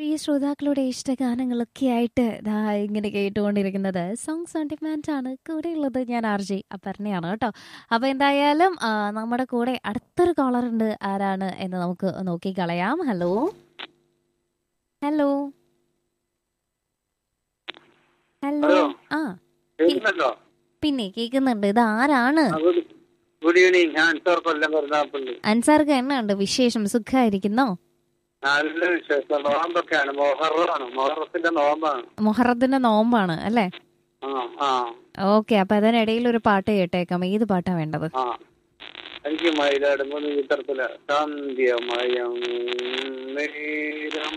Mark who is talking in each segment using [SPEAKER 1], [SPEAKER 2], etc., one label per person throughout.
[SPEAKER 1] പ്രിയ ശ്രോതാക്കളുടെ ഇഷ്ടഗാനങ്ങളൊക്കെ ആയിട്ട് ദാ ഇങ്ങനെ കേട്ടുകൊണ്ടിരിക്കുന്നത് സോങ്സ് ഓൺ ഡിമാൻഡ് ആണ് കൂടെയുള്ളത് ഞാൻ ആർ ജെ അപർണയാണ് കേട്ടോ അപ്പോൾ എന്തായാലും ആ, നമ്മുടെ കൂടെ അടുത്തൊരു കോളർ ഉണ്ട് ആരാണ് എന്ന് നമുക്ക് നോക്കി കളയാം ഹലോ ഹലോ ഹലോ
[SPEAKER 2] ഹലോ.
[SPEAKER 1] ആ
[SPEAKER 2] കേൾക്കുന്നുണ്ടോ
[SPEAKER 1] പിന്നെ കേൾക്കുന്നുണ്ട് ഇത് ആരാണ്
[SPEAKER 2] ആ, ഗുഡ് ഗുഡ് ഈവനിങ് ഞാൻ അൻസാർ കൊല്ലം കരുതാപ്പള്ളി
[SPEAKER 1] അൻസാർക്ക് എന്നുണ്ട് വിശേഷം സുഖമായിരിക്കുന്നോ
[SPEAKER 2] നല്ല വിശേഷം നോമ്പൊക്കെയാണ് മൊഹറാണ് മൊഹറത്തിന്റെ നോമ്പാണ്
[SPEAKER 1] മുഹറത്തിന്റെ നോമ്പാണ് അല്ലേ
[SPEAKER 2] ആ ആ
[SPEAKER 1] ഓക്കെ അപ്പൊ അതിനിടയിൽ ഒരു പാട്ട് കേട്ടേക്കാം ഏത് പാട്ടാ വേണ്ടത്
[SPEAKER 2] ആ എനിക്ക് മയിലാട് മൂന്ന് ചിത്രത്തില് സന്ധ്യമയം നേരം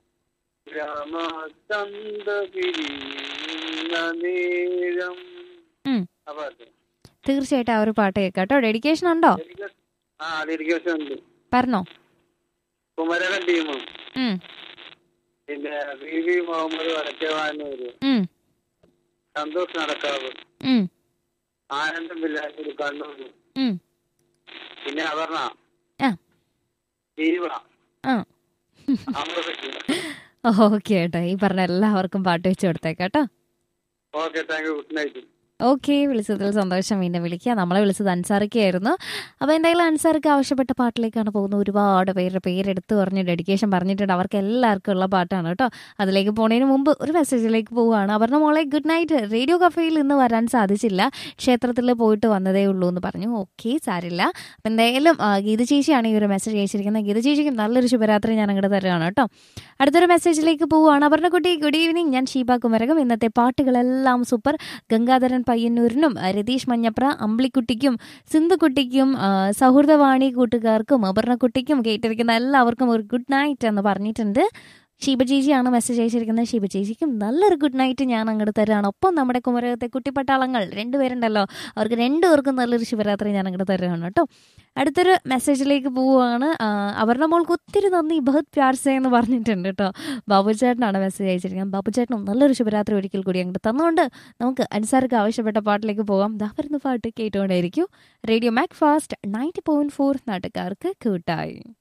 [SPEAKER 2] രാമചന്ദ്രപിരിയുന്ന നേരം
[SPEAKER 1] ഉം.
[SPEAKER 2] ആ പാട്ട്
[SPEAKER 1] തീർച്ചയായിട്ടും ആ ഒരു പാട്ട് കേൾക്കാം കേട്ടോ ഡെഡിക്കേഷൻ ഉണ്ടോ
[SPEAKER 2] എനിക്ക് ആ ഡെഡിക്കേഷൻ ഉണ്ട്
[SPEAKER 1] പറഞ്ഞോ
[SPEAKER 2] കുമരകൻ ടീമും
[SPEAKER 1] ഉം,
[SPEAKER 2] പിന്നെ വി വി മുഹമ്മദ് വടക്കേവാനൂര്
[SPEAKER 1] ഉം,
[SPEAKER 2] സന്തോഷ് നടക്കാവ്
[SPEAKER 1] ഉം,
[SPEAKER 2] ആനന്ദം പിള്ളാശ്ശേരി കണ്ണൂർ
[SPEAKER 1] ഉം.
[SPEAKER 2] പിന്നെ അപർണ
[SPEAKER 1] ആ.
[SPEAKER 2] ദീപ
[SPEAKER 1] ആ
[SPEAKER 2] അമൃതയ്ക്ക്
[SPEAKER 1] ഓക്കെ കേട്ടോ ഈ പറഞ്ഞ എല്ലാവർക്കും പാട്ട് വെച്ച് കൊടുത്തേക്കാം കേട്ടോ
[SPEAKER 2] okay thank you good night
[SPEAKER 1] okay വിളിച്ചതിൽ സന്തോഷം വീണ്ടും വിളിക്കുക നമ്മളെ വിളിച്ചത് അൻസാറിക്കായിരുന്നു അപ്പോൾ എന്തായാലും അൻസാർക്ക് ആവശ്യപ്പെട്ട പാട്ടിലേക്കാണ് പോകുന്നത് ഒരുപാട് പേരുടെ പേരെടുത്ത് പറഞ്ഞ് ഡെഡിക്കേഷൻ പറഞ്ഞിട്ടുണ്ട് അവർക്ക് എല്ലാവർക്കും ഉള്ള പാട്ടാണ് കേട്ടോ അതിലേക്ക് പോണതിന് മുമ്പ് ഒരു മെസ്സേജിലേക്ക് പോവുകയാണ് അപർണ മോളെ ഗുഡ് നൈറ്റ് റേഡിയോ കഫേയിൽ ഇന്ന് വരാൻ സാധിച്ചില്ല ക്ഷേത്രത്തിൽ പോയിട്ട് വന്നതേ ഉള്ളൂ എന്ന് പറഞ്ഞു ഓക്കെ സാരില്ല അപ്പം എന്തായാലും ആ, ഗീത ചേച്ചിയാണ് ഈ ഒരു മെസ്സേജ് അയച്ചിരിക്കുന്നത് ഗീത ചേച്ചിക്ക് നല്ലൊരു ശുഭരാത്രി ഞാൻ അങ്ങോട്ട് തരുകയാണ് കേട്ടോ അടുത്തൊരു മെസ്സേജിലേക്ക് പോവുകയാണ് അപർണക്കുട്ടി ഗുഡ് ഈവനിങ് ഞാൻ ഷീബ കുമരകം ഇന്നത്തെ പാട്ടുകളെല്ലാം സൂപ്പർ ഗംഗാധരൻ പയ്യന്നൂരിനും ആ, രതീഷ് മഞ്ഞപ്ര അമ്പിളിക്കുട്ടിക്കും സിന്ധുക്കുട്ടിക്കും ആ, സൗഹൃദവാണി കൂട്ടുകാർക്കും അപർണക്കുട്ടിക്കും കേട്ടിരിക്കുന്ന എല്ലാവർക്കും ഒരു ഗുഡ് നൈറ്റ് എന്ന് പറഞ്ഞിട്ടുണ്ട് ഷീബ ചേച്ചിയാണ് മെസ്സേജ് അയച്ചിരിക്കുന്നത് ഷീബ ചേച്ചിക്കും നല്ലൊരു ഗുഡ് നൈറ്റ് ഞാൻ അങ്ങോട്ട് തരുകയാണ് ഒപ്പം നമ്മുടെ കുമരകത്തെ കുട്ടിപ്പട്ടാളങ്ങൾ രണ്ടുപേരുണ്ടല്ലോ അവർക്ക് രണ്ടുപേർക്കും നല്ലൊരു ശിവരാത്രി ഞാൻ അങ്ങോട്ട് തരുകയാണ് കേട്ടോ അടുത്തൊരു മെസ്സേജിലേക്ക് പോവുകയാണ് ആ, അപർണ മോൾക്ക് ഒത്തിരി നന്ദി ബഹത് പ്യാർസെ എന്ന് പറഞ്ഞിട്ടുണ്ട് കേട്ടോ ബാബു ചേട്ടനാണ് മെസ്സേജ് അയച്ചിരിക്കുന്നത് ബാബു ചേട്ടനും നല്ലൊരു ശുഭരാത്രി ഒരിക്കൽ കൂടി അങ്ങോട്ട് തന്നുകൊണ്ട് നമുക്ക് അൻസാർക്ക് ആവശ്യപ്പെട്ട പാട്ടിലേക്ക് പോകാം ദാ വരുന്ന പാട്ട് കേട്ടുകൊണ്ടേയിരിക്കും radio Mac Fast ninety point four നാട്ടുകാർക്ക് കൂട്ടായി